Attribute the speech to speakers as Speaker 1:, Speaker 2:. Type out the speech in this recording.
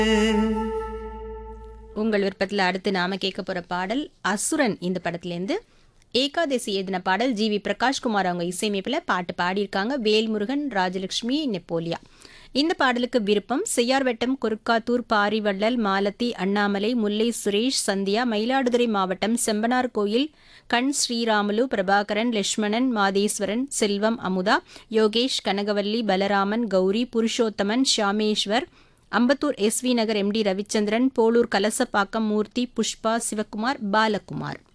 Speaker 1: உங்கள் விருப்பத்தில் அடுத்து நாம கேட்க போற பாடல் அசுரன் இந்த படத்துலேருந்து ஏகாதசி எழுதின பாடல் ஜி வி பிரகாஷ்குமார் அவங்க இசையமைப்பில் பாட்டு பாடியிருக்காங்க வேல்முருகன் ராஜலட்சுமி நெப்போலியா இந்த பாடலுக்கு விருப்பம் செய்யார்வட்டம் குறுக்காத்தூர் பாரிவள்ளல் மாலத்தி அண்ணாமலை முல்லை சுரேஷ் சந்தியா மயிலாடுதுறை மாவட்டம் செம்பனார் கோயில் கண் ஸ்ரீராமுலு பிரபாகரன் லட்சுமணன் மாதேஸ்வரன் செல்வம் அமுதா யோகேஷ் கனகவல்லி பலராமன் கௌரி புருஷோத்தமன் ஷாமேஸ்வர் அம்பத்தூர் எஸ்வி நகர் எம்டி ரவிச்சந்திரன் போலூர் கலசப்பாக்கம் மூர்த்தி புஷ்பா சிவகுமார் பாலகுமார்